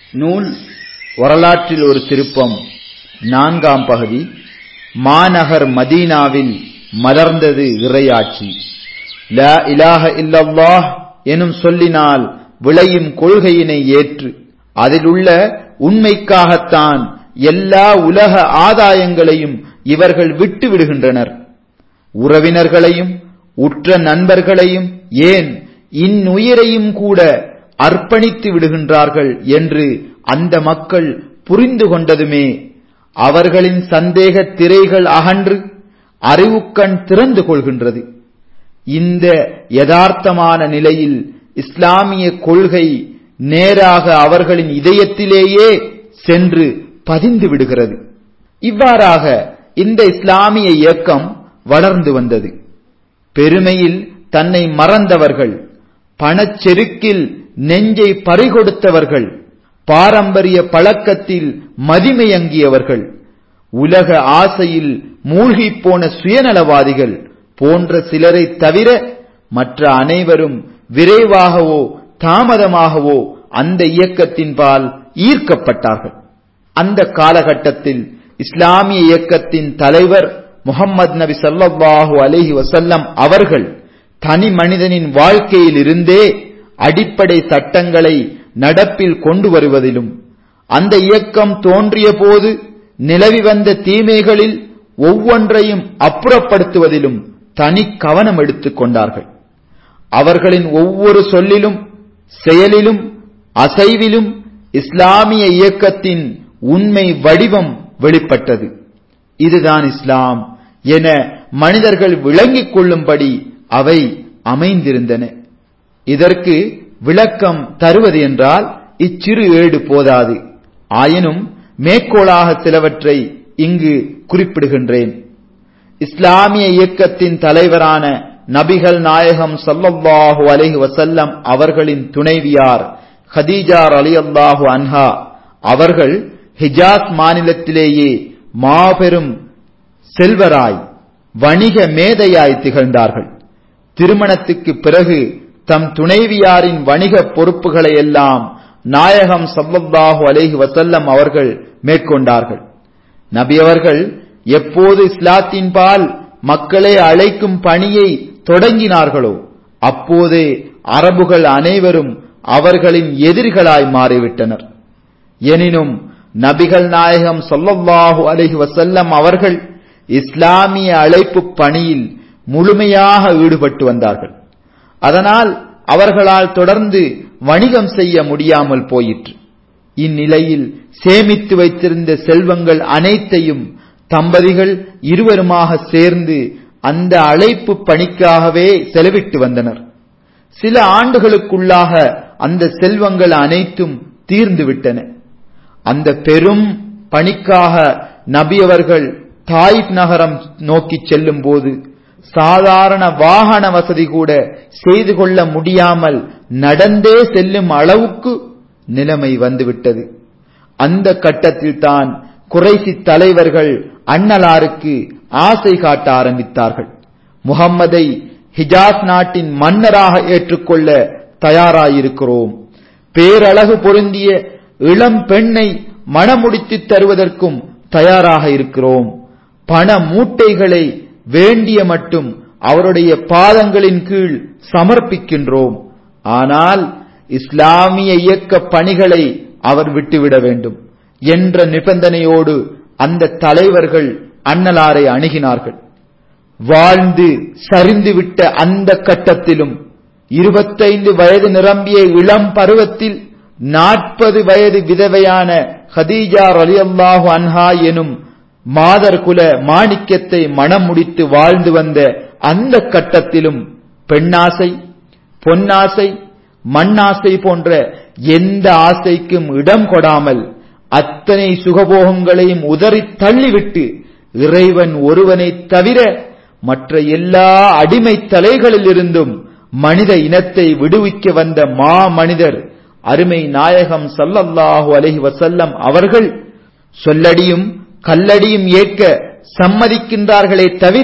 நூல் வரலாற்றில் ஒரு திருப்பம் நான்காம் பகுதி மாநகர் மதீனாவில் மலர்ந்தது இறையாட்சி லா இலாஹ இல்லல்லாஹ் எனும் சொல்லினால் விளையும் கொள்கையினை ஏற்று அதிலுள்ள உண்மைக்காகத்தான் எல்லா உலக ஆதாயங்களையும் இவர்கள் விட்டு விடுகின்றனர் உறவினர்களையும் உற்ற நண்பர்களையும் ஏன் இன்னுயிரையும் கூட அர்ப்பணித்து விடுகின்றார்கள் என்று அந்த மக்கள் புரிந்து கொண்டதுமே அவர்களின் சந்தேக திரைகள் அகன்று அறிவுக்கண் திறந்து கொள்கின்றது இந்த யதார்த்தமான நிலையில் இஸ்லாமிய கொள்கை நேராக அவர்களின் இதயத்திலேயே சென்று பதிந்து விடுகிறது இவ்வாறாக இந்த இஸ்லாமிய இயக்கம் வளர்ந்து வந்தது பெருமையில் தன்னை மறந்தவர்கள் பணச்செருக்கில் நெஞ்சை பறிகொடுத்தவர்கள் பாரம்பரிய பழக்கத்தில் மதிமையங்கியவர்கள் உலக ஆசையில் மூழ்கிப் போன சுயநலவாதிகள் போன்ற சிலரை தவிர மற்ற அனைவரும் விரைவாகவோ தாமதமாகவோ அந்த இயக்கத்தின்பால் ஈர்க்கப்பட்டார்கள் அந்த காலகட்டத்தில் இஸ்லாமிய இயக்கத்தின் தலைவர் முகம்மது நபி சல்லாஹூ அலஹி வசல்லம் அவர்கள் தனி மனிதனின் வாழ்க்கையில் இருந்தே அடிப்படை சட்டங்களை நடப்பில் கொண்டு வருவதிலும் அந்த இயக்கம் தோன்றிய போது நிலவி வந்த தீமைகளில் ஒவ்வொன்றையும் அப்புறப்படுத்துவதிலும் தனி கவனம் எடுத்துக் கொண்டார்கள் அவர்களின் ஒவ்வொரு சொல்லிலும் செயலிலும் அசைவிலும் இஸ்லாமிய இயக்கத்தின் உண்மை வடிவம் வெளிப்பட்டது இதுதான் இஸ்லாம் என மனிதர்கள் விளங்கிக் கொள்ளும்படி அவை அமைந்திருந்தன இதற்கு விளக்கம் தருவது என்றால் இச்சிறு ஏடு போதாது ஆயினும் மேற்கோளாக சிலவற்றை இங்கு குறிப்பிடுகின்றேன் இஸ்லாமிய இயக்கத்தின் தலைவரான நபிகள் நாயகம் சல்லல்லாஹு அலைஹி வசல்லம் அவர்களின் துணைவியார் ஹதீஜார் அலி அல்லாஹு அன்ஹா அவர்கள் ஹிஜாஸ் மாநிலத்திலேயே மாபெரும் செல்வராய் வணிக மேதையாய் திகழ்ந்தார்கள் திருமணத்துக்கு பிறகு தம் துணைவியாரின் வணிக பொறுப்புகளை எல்லாம் நாயகம் சல்லல்லாஹு அலைஹி வசல்லம் அவர்கள் மேற்கொண்டார்கள் நபி அவர்கள் எப்போது இஸ்லாத்தின் பால் மக்களை அழைக்கும் பணியை தொடங்கினார்களோ அப்போதே அரபுகள் அனைவரும் அவர்களின் எதிரிகளாய் மாறிவிட்டனர் எனினும் நபிகள் நாயகம் சொல்லல்லாஹு அலஹி வசல்லம் அவர்கள் இஸ்லாமிய அழைப்பு பணியில் முழுமையாக ஈடுபட்டு வந்தார்கள் அதனால் அவர்களால் தொடர்ந்து வணிகம் செய்ய முடியாமல் போயிற்று இந்நிலையில் சேமித்து வைத்திருந்த செல்வங்கள் அனைத்தையும் தம்பதிகள் இருவருமாக சேர்ந்து அந்த அழைப்பு பணிக்காகவே செலவிட்டு வந்தனர் சில ஆண்டுகளுக்குள்ளாக அந்த செல்வங்கள் அனைத்தும் தீர்ந்து விட்டன அந்த பெரும் பணிக்காக நபி அவர்கள் தாயிப் நகரம் நோக்கி செல்லும் போது சாதாரண வாகன வசதி கூட செய்து கொள்ள முடியாமல் நடந்தே செல்லும் அளவுக்கு நிலைமை வந்துவிட்டது அந்த கட்டத்தில் தான் குறைசி தலைவர்கள் அண்ணலாருக்கு ஆசை காட்ட ஆரம்பித்தார்கள் முகம்மதை ஹிஜாஸ் நாட்டின் மன்னராக ஏற்றுக்கொள்ள தயாராயிருக்கிறோம் பேரழகு பொருந்திய இளம் பெண்ணை மணமுடித்து தருவதற்கும் தயாராக இருக்கிறோம் பண மூட்டைகளை வேண்டிய மட்டும் அவருடைய பாதங்களின் கீழ் சமர்ப்பிக்கின்றோம் ஆனால் இஸ்லாமிய இயக்க பணிகளை அவர் விட்டுவிட வேண்டும் என்ற நிபந்தனையோடு அந்த தலைவர்கள் அன்னலாரை அணுகினார்கள் வாழ்ந்து சரிந்துவிட்ட அந்த கட்டத்திலும் இருபத்தைந்து வயது நிரம்பிய இளம் பருவத்தில் நாற்பது வயது விதவையான ஹதீஜா ரலியல்லாஹு அன்ஹா எனும் மாதர் குல மாணிக்கத்தை மனம் முடித்து வாழ்ந்து வந்த அந்த கட்டத்திலும் பெண்ணாசை பொன்னாசை மண்ணாசை போன்ற எந்த ஆசைக்கும் இடம் கொடாமல் அத்தனை சுகபோகங்களையும் உதறி தள்ளிவிட்டு இறைவன் ஒருவனை தவிர மற்ற எல்லா அடிமை தலைகளிலிருந்தும் மனித இனத்தை விடுவிக்க வந்த மா மனிதர் அருமை நாயகம் சல்லல்லாஹு அலஹி வசல்லம் அவர்கள் சொல்லடியும் கல்லடியும் ஏற்க சம்மதிக்கின்றார்களே தவிர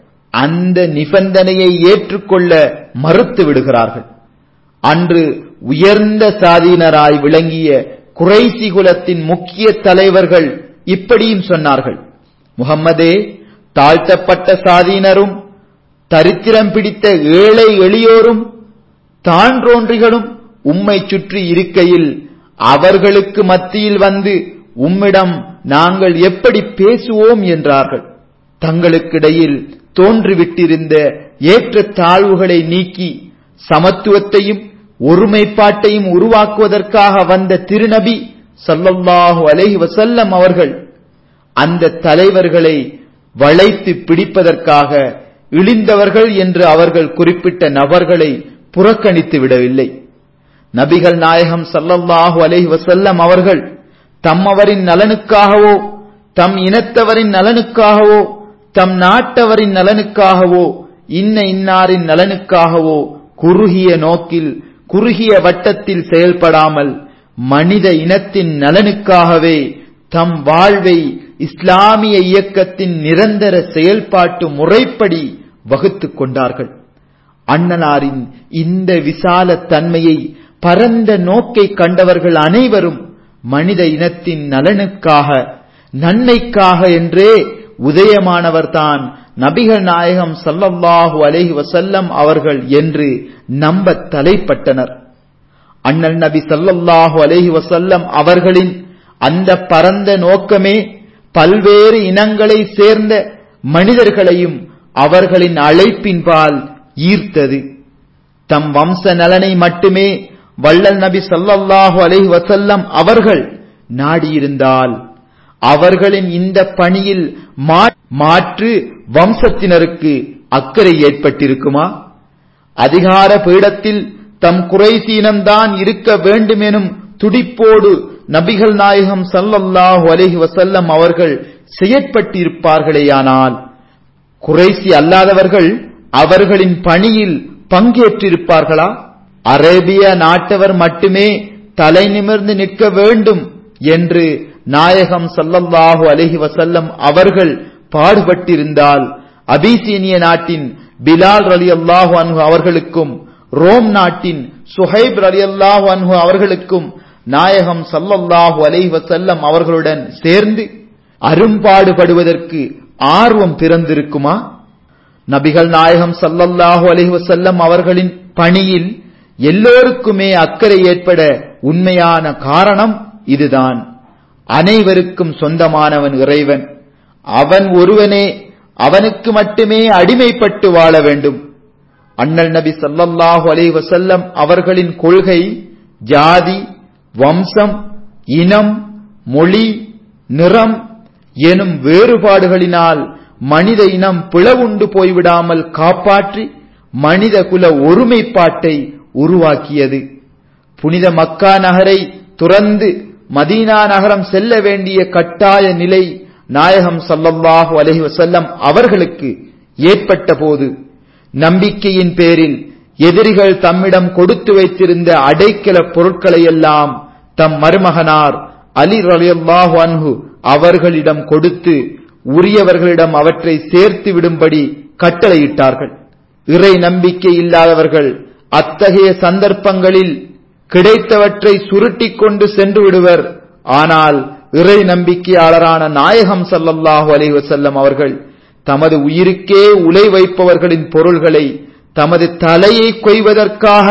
அந்த நிபந்தனையை ஏற்றுக்கொள்ள மறுத்து விடுகிறார்கள் அன்று உயர்ந்த சாதியினராய் விளங்கிய குறைசி குலத்தின் முக்கிய தலைவர்கள் இப்படியும் சொன்னார்கள் முகம்மதே தாழ்த்தப்பட்ட சாதியினரும் தரித்திரம் பிடித்த ஏழை எளியோரும் தான்றோன்றிகளும் உம்மை சுற்றி இருக்கையில் அவர்களுக்கு மத்தியில் வந்து உம்மிடம் நாங்கள் எப்படி பேசுவோம் என்றார்கள் தங்களுக்கிடையில் தோன்றிவிட்டிருந்த ஏற்ற தாழ்வுகளை நீக்கி சமத்துவத்தையும் ஒருமைப்பாட்டையும் உருவாக்குவதற்காக வந்த திருநபி சல்லல்லாஹு அலைஹி வசல்லம் அவர்கள் அந்த தலைவர்களை வளைத்து பிடிப்பதற்காக இழிந்தவர்கள் என்று அவர்கள் குறிப்பிட்ட நபர்களை புறக்கணித்து விடவில்லை நபிகள் நாயகம் சல்லல்லாஹு அலைஹி வசல்லம் அவர்கள் தம்மவரின் நலனுக்காகவோ தம் இனத்தவரின் நலனுக்காகவோ தம் நாட்டவரின் நலனுக்காகவோ இன்ன இன்னாரின் நலனுக்காகவோ குறுகிய நோக்கில் குறுகிய வட்டத்தில் செயல்படாமல் மனித இனத்தின் நலனுக்காகவே தம் வாழ்வை இஸ்லாமிய இயக்கத்தின் நிரந்தர செயல்பாட்டு முறைப்படி வகுத்துக் கொண்டார்கள் அண்ணனாரின் இந்த விசால தன்மையை பரந்த நோக்கை கண்டவர்கள் அனைவரும் மனித இனத்தின் நலனுக்காக நன்மைக்காக என்றே உதயமானவர்தான் நபிகள் நாயகம் சல்லல்லாஹு அலைஹி வசல்லம் அவர்கள் என்று நம்ப தலைப்பட்டனர் அண்ணல் நபி சல்லல்லாஹு அலைஹி வசல்லம் அவர்களின் அந்த பரந்த நோக்கமே பல்வேறு இனங்களை சேர்ந்த மனிதர்களையும் அவர்களின் அழைப்பின்பால் ஈர்த்தது தம் வம்ச நலனை மட்டுமே வள்ளல் நபி சல்லல்லாஹு அலைஹி வசல்லம் அவர்கள் நாடியிருந்தால் அவர்களின் இந்த பணியில் மாற்று வம்சத்தினருக்கு அக்கறை ஏற்பட்டிருக்குமா அதிகார பீடத்தில் தம் குறைசீனம்தான் இருக்க வேண்டுமெனும் துடிப்போடு நபிகள் நாயகம் சல்லல்லாஹு அலைஹி வசல்லம் அவர்கள் செயற்பட்டிருப்பார்களேயானால் குறைசி அல்லாதவர்கள் அவர்களின் பணியில் பங்கேற்றிருப்பார்களா அரேபிய நாட்டவர் மட்டுமே தலை நிமிர்ந்து நிற்க வேண்டும் என்று நாயகம் சல்லல்லாஹு அலஹி வசல்லம் அவர்கள் பாடுபட்டிருந்தால் அபிசீனிய நாட்டின் பிலால் ரலி அல்லாஹு அன்ஹு அவர்களுக்கும் ரோம் நாட்டின் சுஹைப் ரலி அல்லாஹு அன்ஹு அவர்களுக்கும் நாயகம் சல்லல்லாஹு அலைஹி வசல்லம் அவர்களுடன் சேர்ந்து அரும்பாடுபடுவதற்கு ஆர்வம் பிறந்திருக்குமா நபிகள் நாயகம் சல்லல்லாஹு அலைஹி வசல்லம் அவர்களின் பணியில் எல்லோருக்குமே அக்கறை ஏற்பட உண்மையான காரணம் இதுதான் அனைவருக்கும் சொந்தமானவன் இறைவன் அவன் ஒருவனே அவனுக்கு மட்டுமே அடிமைப்பட்டு வாழ வேண்டும் அண்ணல் நபி சல்லல்லாஹு அலைஹி வசல்லம் அவர்களின் கொள்கை ஜாதி வம்சம் இனம் மொழி நிறம் எனும் வேறுபாடுகளினால் மனித இனம் பிளவுண்டு போய்விடாமல் காப்பாற்றி மனித குல ஒருமைப்பாட்டை உருவாக்கியது புனித மக்கா நகரை துறந்து மதீனா நகரம் செல்ல வேண்டிய கட்டாய நிலை நாயகம் சல்லல்லாஹு அலஹி வசல்லம் அவர்களுக்கு ஏற்பட்ட போது நம்பிக்கையின் பேரில் எதிரிகள் தம்மிடம் கொடுத்து வைத்திருந்த அடைக்கல பொருட்களையெல்லாம் தம் மருமகனார் அலி ரலியல்லாஹு அன்ஹு அவர்களிடம் கொடுத்து உரியவர்களிடம் அவற்றை சேர்த்து விடும்படி கட்டளையிட்டார்கள் இறை நம்பிக்கை இல்லாதவர்கள் அத்தகைய சந்தர்ப்பங்களில் கிடைத்தவற்றை சுருட்டிக் கொண்டு சென்று விடுவர் ஆனால் இறை நம்பிக்கையாளரான நாயகம் சல்லல்லாஹு அலைஹி வஸல்லம் அவர்கள் தமது உயிருக்கே உலை வைப்பவர்களின் பொருள்களை தமது தலையை கொய்வதற்காக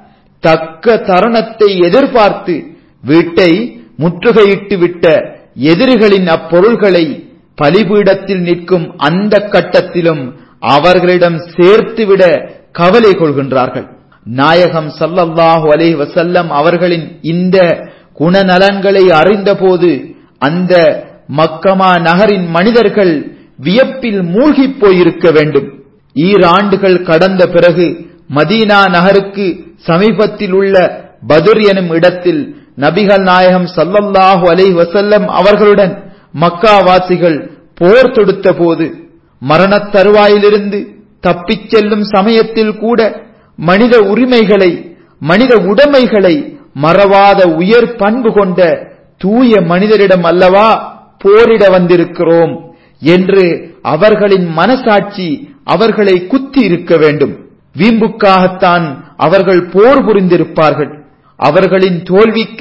தக்க தருணத்தை எதிர்பார்த்து வீட்டை முற்றுகையிட்டு விட்ட எதிரிகளின் அப்பொருள்களை பலிபீடத்தில் நிற்கும் அந்த கட்டத்திலும் அவர்களிடம் சேர்த்துவிட கவலை கொள்கின்றார்கள் நாயகம் சல்லல்லாஹு அலைஹி வசல்லம் அவர்களின் இந்த குணநலன்களை அறிந்தபோது அந்த மக்கமா நகரின் மனிதர்கள் வியப்பில் மூழ்கிப் போயிருக்க வேண்டும் ஈராண்டுகள் கடந்த பிறகு மதீனா நகருக்கு சமீபத்தில் உள்ள பதுர் எனும் இடத்தில் நபிகள் நாயகம் சல்லல்லாஹு அலைஹி வசல்லம் அவர்களுடன் மக்காவாசிகள் போர் தொடுத்த போது மரணத் தருவாயிலிருந்து தப்பிச் செல்லும் சமயத்தில் கூட மனித உரிமைகளை மனித உடைமைகளை மறவாத உயர் பண்பு கொண்ட தூய மனிதரிடம் அல்லவா போரிட வந்திருக்கிறோம் என்று அவர்களின் மனசாட்சி அவர்களை குத்தி இருக்க வேண்டும் வீம்புக்காகத்தான் அவர்கள் போர் புரிந்திருப்பார்கள் அவர்களின் தோல்விக்கு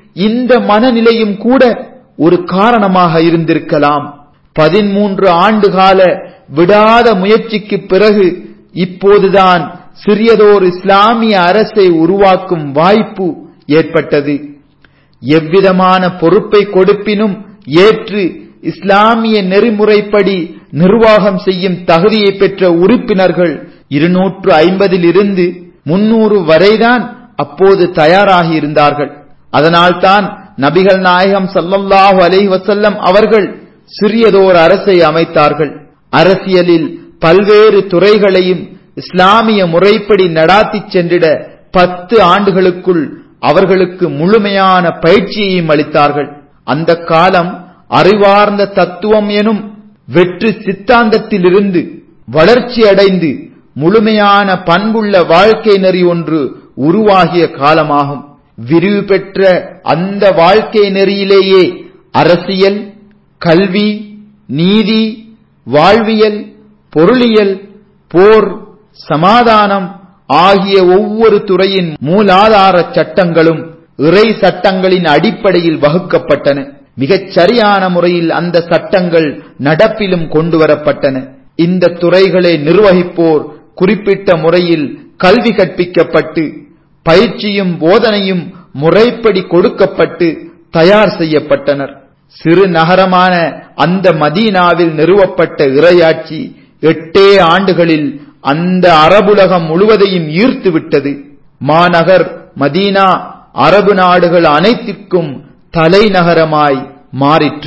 இந்த மனநிலையும் கூட ஒரு காரணமாக இருந்திருக்கலாம் பதிமூன்று ஆண்டுகால விடாத முயற்சிக்கு பிறகு இப்போதுதான் சிறியதோர் இஸ்லாமிய அரசை உருவாக்கும் வாய்ப்பு ஏற்பட்டது எவ்விதமான பொறுப்பை கொடுப்பினும் ஏற்று இஸ்லாமிய நெறிமுறைப்படி நிர்வாகம் செய்யும் தகுதியை பெற்ற உறுப்பினர்கள் இருநூற்று ஐம்பதில் இருந்து முன்னூறு வரைதான் அப்போது தயாராகி இருந்தார்கள் அதனால்தான் நபிகள் நாயகம் சல்லல்லாஹு அலைஹி வசல்லம் அவர்கள் சிறியதோர் அரசை அமைத்தார்கள் அரசியலில் பல்வேறு துறைகளையும் இஸ்லாமிய முறைப்படி நடாத்திச் சென்றிட பத்து ஆண்டுகளுக்குள் அவர்களுக்கு முழுமையான பயிற்சியையும் அளித்தார்கள் அந்த காலம் அறிவார்ந்த தத்துவம் எனும் வெற்று சித்தாந்தத்திலிருந்து வளர்ச்சி அடைந்து முழுமையான பண்புள்ள வாழ்க்கை நெறி ஒன்று உருவாகிய காலமாகும் விரிவு பெற்ற அந்த வாழ்க்கை நெறியிலேயே அரசியல் கல்வி நீதி வாழ்வியல் பொருளியல் போர் சமாதானம் ஆகிய ஒவ்வொரு துறையின் மூலாதார சட்டங்களும் இறை சட்டங்களின் அடிப்படையில் வகுக்கப்பட்டன மிகச் சரியான முறையில் அந்த சட்டங்கள் நடப்பிலும் கொண்டு வரப்பட்டன இந்த துறைகளை நிர்வகிப்போர் குறிப்பிட்ட முறையில் கல்வி கற்பிக்கப்பட்டு பயிற்சியும் போதனையும் முறைப்படி கொடுக்கப்பட்டு தயார் செய்யப்பட்டனர் சிறு நகரமான அந்த மதீனாவில் நிறுவப்பட்ட இறையாட்சி எட்டே ஆண்டுகளில் அந்த அரபுலகம் முழுவதையும் ஈர்த்து விட்டது மாநகர் மதீனா அரபு நாடுகள் அனைத்திற்கும் தலைநகரமாய் மாறிற்று